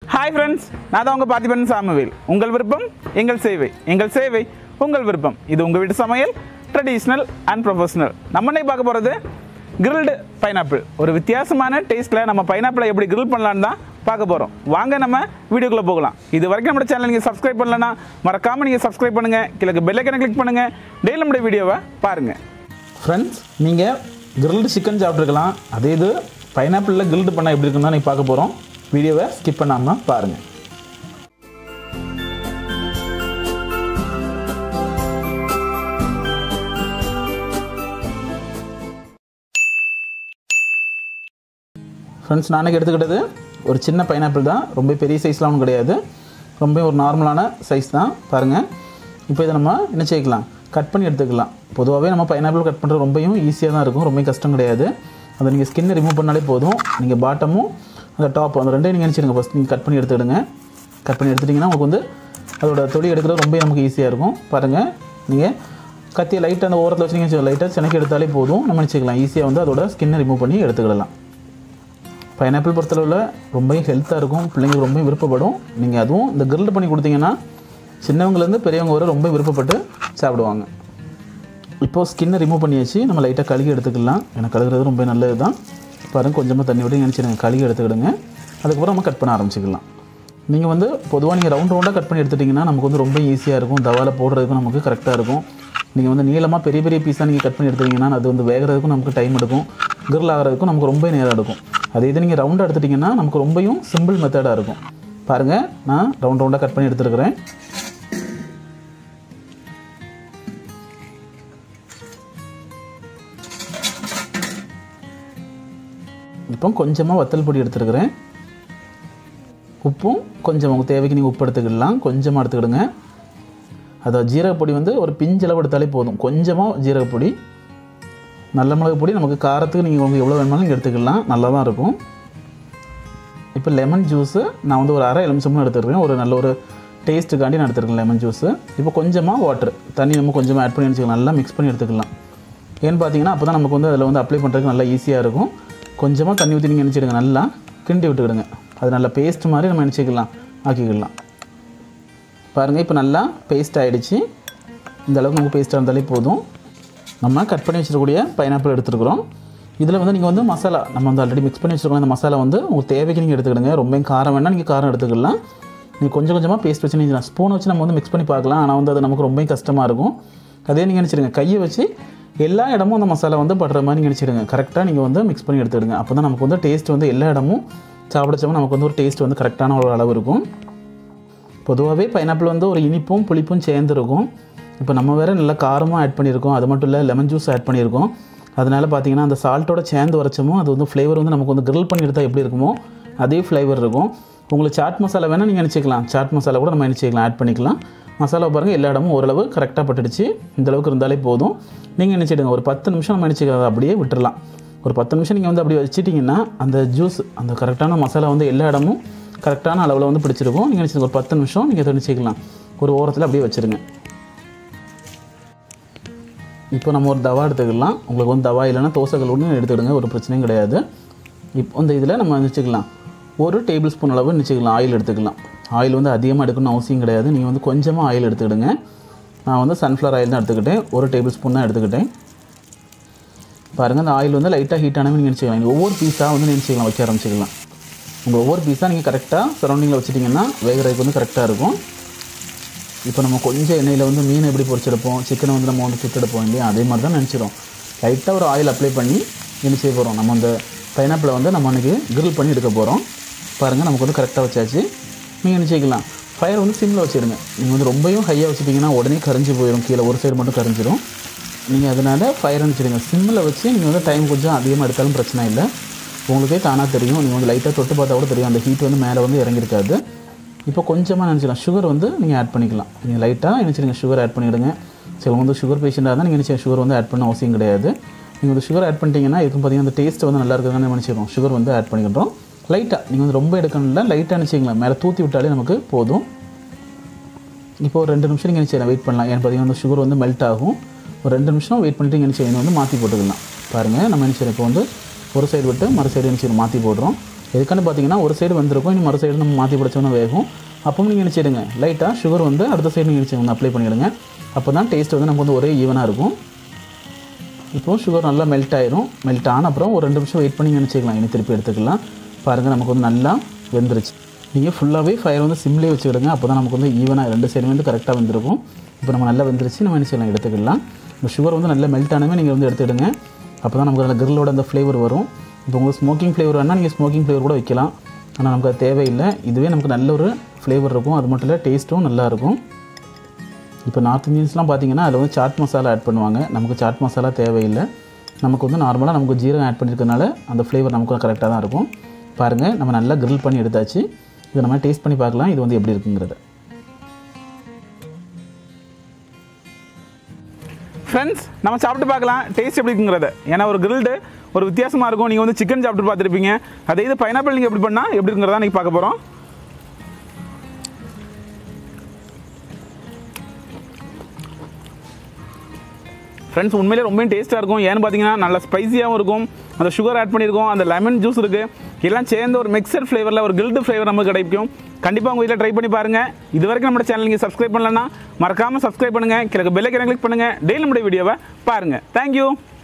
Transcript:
hi friends நான் தான் உங்கள் பார்த்திபன் சாமுவேல் உங்கள் விருப்பம் எங்கள் சேவை எங்கள் சேவை உங்கள் விருப்பம் இது உங்கள் வீட்டு சமையல் ட்ரெடிஷ்னல் அண்ட் ப்ரொஃபஷனல் நம்ம இன்னைக்கு பார்க்க போகிறது கிரில்டு பைனாப்பிள் ஒரு வித்தியாசமான டேஸ்ட்டில் நம்ம பைனாப்பிளை எப்படி கிரில் பண்ணலான்னு தான் பார்க்க போகிறோம் வாங்க நம்ம வீடியோக்குள்ளே போகலாம் இது வரைக்கும் நம்ம சேனல் நீங்கள் சப்ஸ்கிரைப் பண்ணலன்னா மறக்காமல் நீங்கள் சப்ஸ்கிரைப் பண்ணுங்கள் கிழக்கு பெல்லைக்கனை கிளிக் பண்ணுங்கள் டெய்லி நம்முடைய வீடியோவை பாருங்கள் ஃப்ரெண்ட்ஸ் நீங்கள் கிரில்டு சிக்கன் சாப்பிட்ருக்கலாம் அதே இது பைனாப்பிளில் கிரில்டு பண்ணால் எப்படி இருக்குன்னு தான் நீங்கள் பார்க்க போகிறோம் வீடியோவை ஸ்கிப் பண்ணாமல் பாருங்கள் ஃப்ரெண்ட்ஸ் நானே எடுத்துக்கிட்டது ஒரு சின்ன பைனாப்பிள் தான் ரொம்ப பெரிய சைஸ்லாம் ஒன்றும் கிடையாது ரொம்ப ஒரு நார்மலான சைஸ் தான் பாருங்கள் இப்போ இதை நம்ம என்ன செய்யலாம் கட் பண்ணி எடுத்துக்கலாம் பொதுவாகவே நம்ம பைனாப்பிள் கட் பண்ணுறது ரொம்பவும் ஈஸியாக தான் இருக்கும் ரொம்ப கஷ்டம் கிடையாது அதை நீங்கள் ஸ்கின்னை ரிமூவ் பண்ணாலே போதும் நீங்கள் பாட்டமும் அந்த டாப் அந்த ரெண்டையும் நீங்கள் நினச்சிடுங்க ஃபஸ்ட் நீங்கள் கட் பண்ணி எடுத்துக்கிடுங்க கட் பண்ணி எடுத்துட்டிங்கன்னா உங்களுக்கு வந்து அதோட தொலி எடுக்கிறது ரொம்ப நமக்கு ஈஸியாக இருக்கும் பாருங்கள் நீங்கள் கத்தியை லைட்டாக அந்த ஓரத்தில் வச்சு நீங்கள் லைட்டாக சினக்கி எடுத்தாலே போதும் நம்ம நினச்சிக்கலாம் ஈஸியாக வந்து அதோட ஸ்கின்னை ரிமூவ் பண்ணி எடுத்துக்கிடலாம் பைனாப்பிள் பொறுத்தளவில் ரொம்ப ஹெல்த்தாக இருக்கும் பிள்ளைங்களுக்கு ரொம்ப விருப்பப்படும் நீங்கள் அதுவும் இந்த கிரில் பண்ணி கொடுத்தீங்கன்னா சின்னவங்கலேருந்து பெரியவங்க வரை ரொம்ப விருப்பப்பட்டு சாப்பிடுவாங்க இப்போது ஸ்கின்னை ரிமூவ் பண்ணியாச்சு நம்ம லைட்டாக கழுகி எடுத்துக்கலாம் எனக்கு கழுகுறது ரொம்ப நல்லது தான் பாருங்கள் கொஞ்சமாக தண்ணி விட்டு நினச்சிடுங்க கழுகி எடுத்துக்கிடுங்க அதுக்கப்புறம் நம்ம கட் பண்ண ஆரம்பிச்சிக்கலாம் நீங்கள் வந்து பொதுவாக நீங்கள் ரவுண்ட் ரவுண்டாக கட் பண்ணி எடுத்துட்டிங்கன்னா நமக்கு வந்து ரொம்ப ஈஸியாக இருக்கும் தவாவில் போடுறதுக்கும் நமக்கு கரெக்டாக இருக்கும் நீங்கள் வந்து நீளமாக பெரிய பெரிய பீஸாக நீங்கள் கட் பண்ணி எடுத்துட்டிங்கன்னா அது வந்து வேகிறதுக்கும் நமக்கு டைம் எடுக்கும் கிரில் ஆகிறதுக்கும் நமக்கு ரொம்ப நேரம் எடுக்கும் அதே இது நீங்கள் ரவுண்டாக எடுத்துட்டிங்கன்னா நமக்கு ரொம்பவும் சிம்பிள் மெத்தடாக இருக்கும் பாருங்கள் நான் ரவுண்ட் ரவுண்டாக கட் பண்ணி எடுத்துருக்கிறேன் இப்போ கொஞ்சமாக வத்தல் பொடி எடுத்துருக்கிறேன் உப்பும் கொஞ்சம் உங்கள் தேவைக்கு நீங்கள் உப்பு எடுத்துக்கிடலாம் கொஞ்சமாக எடுத்துக்கிடுங்க அதாவது ஜீரகப்பொடி வந்து ஒரு பிஞ்சளவு எடுத்தாலே போதும் கொஞ்சமாக ஜீரகப்பொடி நல்ல மிளகு பொடி நமக்கு காரத்துக்கு நீங்கள் உங்களுக்கு எவ்வளோ வேணுமாலும் நீங்கள் எடுத்துக்கலாம் நல்லா தான் இருக்கும் இப்போ லெமன் ஜூஸு நான் வந்து ஒரு அரை எலுமிச்சம்பளம் எடுத்துருக்கேன் ஒரு நல்ல ஒரு டேஸ்ட்டுக்காண்டி நான் எடுத்துருக்கேன் லெமன் ஜூஸு இப்போ கொஞ்சமாக வாட்டர் தண்ணி நம்ம கொஞ்சமாக ஆட் பண்ணி வச்சுக்கலாம் நல்லா மிக்ஸ் பண்ணி எடுத்துக்கலாம் ஏன்னு பார்த்தீங்கன்னா அப்போ தான் நமக்கு வந்து அதில் வந்து அப்ளை பண்ணுறதுக்கு நல்லா ஈஸியாக இருக்கும் கொஞ்சமாக தண்ணி ஊற்றி நீங்கள் நினச்சிடுங்க நல்லா கிண்டி விட்டுக்கிடுங்க அது நல்லா பேஸ்ட் மாதிரி நம்ம நினச்சிக்கலாம் ஆக்கிக்கிடலாம் பாருங்கள் இப்போ நல்லா பேஸ்ட் ஆகிடுச்சு இந்த அளவுக்கு நமக்கு பேஸ்ட்டாக இருந்தாலே போதும் நம்ம கட் பண்ணி வச்சிருக்கக்கூடிய பைனாப்பிள் எடுத்துருக்குறோம் இதில் வந்து நீங்கள் வந்து மசாலா நம்ம வந்து ஆல்ரெடி மிக்ஸ் பண்ணி வச்சுருக்கோம் அந்த மசாலா வந்து உங்கள் தேவைக்கு நீங்கள் எடுத்துக்கிடுங்க ரொம்ப காரம் வேணால் நீங்கள் காரம் எடுத்துக்கலாம் நீங்கள் கொஞ்சம் கொஞ்சமாக பேஸ்ட் வச்சு நீங்கள் ஸ்பூன் வச்சு நம்ம வந்து மிக்ஸ் பண்ணி பார்க்கலாம் ஆனால் வந்து அது நமக்கு ரொம்ப கஷ்டமாக இருக்கும் அதே நீங்கள் நினச்சிடுங்க கையை வச்சு எல்லா இடமும் அந்த மசாலா வந்து படுற மாதிரி நினச்சிடுங்க கரெக்டாக நீங்கள் வந்து மிக்ஸ் பண்ணி எடுத்துடுங்க அப்போ தான் நமக்கு வந்து டேஸ்ட் வந்து எல்லா இடமும் சாப்பிடச்சோம் நமக்கு வந்து ஒரு டேஸ்ட் வந்து கரெக்டான ஒரு அளவு இருக்கும் பொதுவாகவே பைனாப்பிள் வந்து ஒரு இனிப்பும் புளிப்பும் சேர்ந்து இருக்கும் இப்போ நம்ம வேறு நல்லா காரமாக ஆட் பண்ணியிருக்கோம் அது மட்டும் இல்லை லெமன் ஜூஸ் ஆட் பண்ணியிருக்கோம் அதனால் பார்த்தீங்கன்னா அந்த சால்ட்டோட சேர்ந்து வரைச்சமோ அது வந்து ஃப்ளேவர் வந்து நமக்கு வந்து கிரில் பண்ணி எடுத்தால் எப்படி இருக்குமோ அதே ஃப்ளேவர் இருக்கும் உங்களுக்கு சாட் மசாலா வேணால் நீங்கள் நினச்சிக்கலாம் சாட் மசாலா கூட நம்ம நினச்சிக்கலாம் ஆட் பண்ணிக்கலாம் மசாலா பாருங்கள் எல்லா இடமும் ஓரளவு கரெக்டாக பட்டுடுச்சு இந்த அளவுக்கு இருந்தாலே போதும் நீங்கள் நினச்சிடுங்க ஒரு பத்து நிமிஷம் நம்ம நினச்சிக்கிறத அப்படியே விட்டுறலாம் ஒரு பத்து நிமிஷம் நீங்கள் வந்து அப்படி வச்சிட்டிங்கன்னா அந்த ஜூஸ் அந்த கரெக்டான மசாலா வந்து எல்லா இடமும் கரெக்டான அளவில் வந்து பிடிச்சிருக்கும் நீங்கள் நினச்சிங்க ஒரு பத்து நிமிஷம் நீங்கள் நினச்சிக்கலாம் ஒரு ஓரத்தில் அப்படியே வச்சுருங்க இப்போ நம்ம ஒரு தவா எடுத்துக்கலாம் உங்களுக்கு வந்து தவா இல்லைன்னா தோசைகள் ஒன்று எடுத்துக்கிடுங்க ஒரு பிரச்சனையும் கிடையாது இப்போ இந்த இதில் நம்ம நினச்சிக்கலாம் ஒரு டேபிள் ஸ்பூன் அளவு நினச்சிக்கலாம் ஆயில் எடுத்துக்கலாம் ஆயில் வந்து அதிகமாக எடுக்கணும்னு அவசியம் கிடையாது நீங்கள் வந்து கொஞ்சமாக ஆயில் எடுத்துக்கிடுங்க நான் வந்து சன்ஃப்ளவர் ஆயில் தான் எடுத்துக்கிட்டேன் ஒரு டேபிள் ஸ்பூன் தான் எடுத்துக்கிட்டேன் பாருங்கள் அந்த ஆயில் வந்து லைட்டாக ஹீட் ஆனவே நீங்கள் நினச்சிக்கலாம் நீங்கள் ஒவ்வொரு பீஸாக வந்து நினச்சிக்கலாம் வைக்க ஆரம்பிச்சிக்கலாம் உங்கள் ஒவ்வொரு பீஸாக நீங்கள் கரெக்டாக சரௌண்டிங்கில் வச்சுட்டிங்கன்னா வேகிறதுக்கு வந்து கரெக்டாக இருக்கும் இப்போ நம்ம கொஞ்சம் எண்ணெயில் வந்து மீன் எப்படி பொரிச்செடுப்போம் சிக்கனை வந்து நம்ம வந்து சுட்டெடுப்போம் இல்லையா அதே மாதிரி தான் நினச்சிடும் லைட்டாக ஒரு ஆயில் அப்ளை பண்ணி என்ன செய்ய போகிறோம் நம்ம அந்த பைனாப்பிளை வந்து நம்ம அன்றைக்கி கிரில் பண்ணி எடுக்க போகிறோம் பாருங்கள் நமக்கு வந்து கரெக்டாக வச்சாச்சு நீங்கள் என்ன செய்யலாம் ஃபயர் வந்து சிம்மில் வச்சுருங்க நீங்கள் வந்து ரொம்பவும் ஹையாக வச்சுட்டிங்கன்னா உடனே கரைஞ்சி போயிடும் கீழே ஒரு சைடு மட்டும் கரைஞ்சிரும் நீங்கள் அதனால் ஃபயர் வச்சுடுங்க சிம்மில் வச்சு நீங்கள் வந்து டைம் கொஞ்சம் அதிகமாக எடுத்தாலும் பிரச்சனை இல்லை உங்களுக்கே தானாக தெரியும் நீங்கள் வந்து லைட்டாக தொட்டு பார்த்தா கூட தெரியும் அந்த ஹீட் வந்து மேலே வந்து இறங்கியிருக்காது இப்போ கொஞ்சமாக நினச்சிக்கலாம் சுகர் வந்து நீங்கள் ஆட் பண்ணிக்கலாம் நீங்கள் லைட்டாக நினச்சிடுங்க சுகர் ஆட் பண்ணிவிடுங்க சரி வந்து சுகர் பேஷண்ட்டாக இருந்தால் நீங்கள் நினச்சி சுகர் வந்து ஆட் பண்ண அவசியம் கிடையாது நீங்கள் வந்து சுகர் ஆட் பண்ணிட்டீங்கன்னா இதுக்கு பார்த்தீங்கன்னா அந்த டேஸ்ட் வந்து நல்லா இருக்குதுன்னு நினச்சிக்கிறோம் சுகர் வந்து ஆட் பண்ணிக்கிறோம் லைட்டாக நீங்கள் வந்து ரொம்ப எடுக்கணும்ல லைட்டாக நினச்சிக்கலாம் மேலே தூத்தி விட்டாலே நமக்கு போதும் இப்போ ஒரு ரெண்டு நிமிஷம் நீங்கள் நினச்சி வெயிட் பண்ணலாம் ஏன்னு பார்த்தீங்கன்னா அந்த சுகர் வந்து மெல்ட் ஆகும் ஒரு ரெண்டு நிமிஷம் வெயிட் பண்ணிவிட்டு நினச்சி வந்து மாற்றி போட்டுக்கலாம் பாருங்கள் நம்ம நினச்சி இப்போ வந்து ஒரு சைடு விட்டு மறு சைடு நினச்சி மாற்றி போடுறோம் எதுக்கான்னு பார்த்தீங்கன்னா ஒரு சைடு வந்திருக்கும் இன்னும் மறு சைடு நம்ம மாற்றி பிடிச்சோன்னா வேகும் அப்போ நீங்கள் நினச்சிடுங்க லைட்டாக சுகர் வந்து அடுத்த சைடு நீங்கள் நினச்சி வந்து அப்ளை பண்ணிவிடுங்க அப்போ தான் டேஸ்ட் வந்து நமக்கு வந்து ஒரே ஈவனாக இருக்கும் இப்போ சுகர் நல்லா மெல்ட் ஆயிரும் மெல்ட் ஆன அப்புறம் ஒரு ரெண்டு நிமிஷம் வெயிட் பண்ணி நினச்சிக்கலாம் இனி திருப்பி எடுத்துக்கலாம் பாருங்கள் நமக்கு வந்து நல்லா வெந்துருச்சு நீங்கள் ஃபுல்லாகவே ஃபயர் வந்து சிம்லேயே வச்சுக்கிடுங்க அப்போ தான் நமக்கு வந்து ஈவனாக ரெண்டு சைடுமே வந்து கரெக்டாக வெந்திருக்கும் இப்போ நம்ம நல்லா வெந்துருச்சு நம்ம நினச்சிக்கலாம் எடுத்துக்கலாம் இந்த சுகர் வந்து நல்லா மெல்ட் ஆனவே நீங்கள் வந்து எடுத்துக்கிடுங்க அப்போ தான் நமக்கு நல்ல கிரில்லோட அந்த ஃப்ளேவர் வரும் இப்போ உங்களுக்கு ஸ்மோக்கிங் ஃப்ளேவர் வேணால் நீங்கள் ஸ்மோக்கிங் ஃப்ளேவர் கூட வைக்கலாம் ஆனால் நமக்கு அது தேவையில்லை இதுவே நமக்கு நல்ல ஒரு ஃப்ளேவர் இருக்கும் அது மட்டும் இல்லை டேஸ்ட்டும் நல்லாயிருக்கும் இப்போ நார்த் இந்தியன்ஸ்லாம் பார்த்தீங்கன்னா அதில் வந்து சாட் மசாலா ஆட் பண்ணுவாங்க நமக்கு சாட் மசாலா தேவையில்லை நமக்கு வந்து நார்மலாக நமக்கு ஜீரகம் ஆட் பண்ணியிருக்கனால அந்த ஃப்ளேவர் நமக்கு கரெக்டாக தான் இருக்கும் பாருங்கள் நம்ம நல்லா grill பண்ணி எடுத்தாச்சு இதை நம்ம டேஸ்ட் பண்ணி பார்க்கலாம் இது வந்து எப்படி இருக்குங்கிறத ஃப்ரெண்ட்ஸ் நம்ம சாப்பிட்டு பார்க்கலாம் டேஸ்ட் எப்படி இருக்குங்கிறத ஏன்னா ஒரு கிரில்டு ஒரு வித்தியாசமாக இருக்கும் நீங்கள் வந்து சிக்கன் சாப்பிட்டு பார்த்துருப்பீங்க அதே இது பைனாப்பிள் நீங்கள் எப்படி பண்ணால் எப்படி இருக்குங்கிறதா நீங்கள் பார்க்க போகிறோம் ஃப்ரெண்ட்ஸ் உண்மையிலே ரொம்ப டேஸ்ட்டாக இருக்கும் ஏன்னு பார்த்தீங்கன்னா நல்ல ஸ்பைசியாகவும் இருக்கும் அந்த சுகர் ஆட் பண்ணியிருக்கோம் அந்த லெமன் ஜூஸ் இருக்குது எல்லாம் சேர்ந்து ஒரு மிக்சர் ஃப்ளேவரில் ஒரு கில்டு ஃப்ளேவர் நமக்கு கிடைக்கும் கண்டிப்பாக உங்கள் வீட்டில் ட்ரை பண்ணி பாருங்கள் இது வரைக்கும் நம்ம சேனல் நீங்கள் சப்ஸ்கிரைப் பண்ணலன்னா மறக்காமல் சப்ஸ்கிரைப் பண்ணுங்கள் கிழக்கு பெல்லைக்கனை கிளிக் பண்ணுங்கள் டெய்லி நம்முடைய வீடியோவை பாருங்கள் தேங்க்யூ